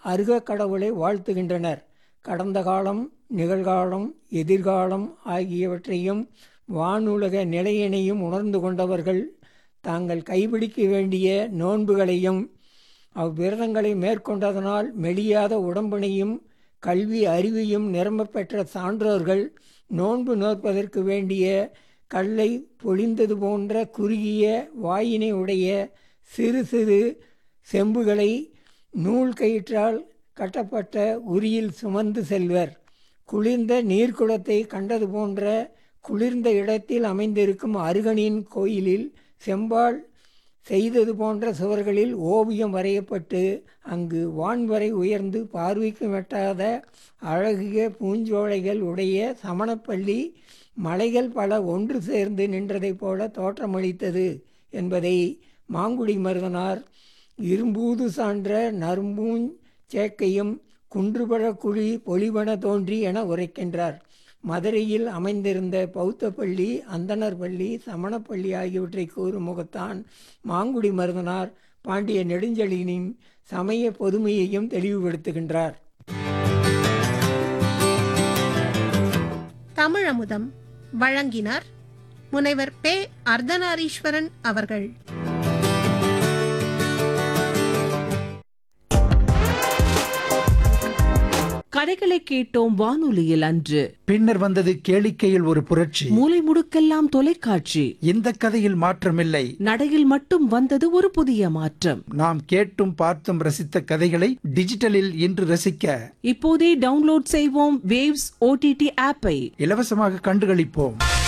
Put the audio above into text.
அருக கடவுளை வாழ்த்துகின்றனர் கடந்த காலம் நிகழ்காலம் எதிர்காலம் ஆகியவற்றையும் வானுலக நிலையினையும் உணர்ந்து கொண்டவர்கள் தாங்கள் கைபிடிக்க வேண்டிய நோன்புகளையும் அவ்விரதங்களை மேற்கொண்டதனால் மெலியாத உடம்பினையும் கல்வி அறிவையும் நிரம்பப் பெற்ற சான்றோர்கள் நோன்பு நோற்பதற்கு வேண்டிய கல்லை பொழிந்தது போன்ற குறுகிய வாயினை உடைய சிறு சிறு செம்புகளை நூல் கயிற்றால் கட்டப்பட்ட உரியில் சுமந்து செல்வர் குளிர்ந்த நீர்க்குளத்தை கண்டது போன்ற குளிர்ந்த இடத்தில் அமைந்திருக்கும் அருகனின் கோயிலில் செம்பால் செய்தது போன்ற சுவர்களில் ஓவியம் வரையப்பட்டு அங்கு வான் வரை உயர்ந்து பார்வைக்கு வெட்டாத அழகிய பூஞ்சோலைகள் உடைய சமணப்பள்ளி மலைகள் பல ஒன்று சேர்ந்து நின்றதைப் போல தோற்றமளித்தது என்பதை மாங்குடி மருதனார் இரும்பூது சான்ற நரும்பூஞ் சேக்கையும் குன்றுபட குழி பொலிவன தோன்றி என உரைக்கின்றார் மதுரையில் அமைந்திருந்த பௌத்த பள்ளி அந்தணர் பள்ளி சமணப்பள்ளி ஆகியவற்றை கூறும் முகத்தான் மாங்குடி மருதனார் பாண்டிய நெடுஞ்செழியனின் சமய பொதுமையையும் தெளிவுபடுத்துகின்றார் தமிழமுதம் வழங்கினார் முனைவர் பே அர்த்தநாரீஸ்வரன் அவர்கள் கதைகளை கேட்டோம் வானொலியில் அன்று பின்னர் வந்தது கேளிக்கையில் ஒரு புரட்சி மூலை முடுக்கெல்லாம் தொலைக்காட்சி இந்த கதையில் மாற்றமில்லை நடையில் மட்டும் வந்தது ஒரு புதிய மாற்றம் நாம் கேட்டும் பார்த்தும் ரசித்த கதைகளை டிஜிட்டலில் இன்று ரசிக்க இப்போதே டவுன்லோட் செய்வோம் வேவ்ஸ் ஓடிடி ஆப்பை இலவசமாக கண்டுகளிப்போம்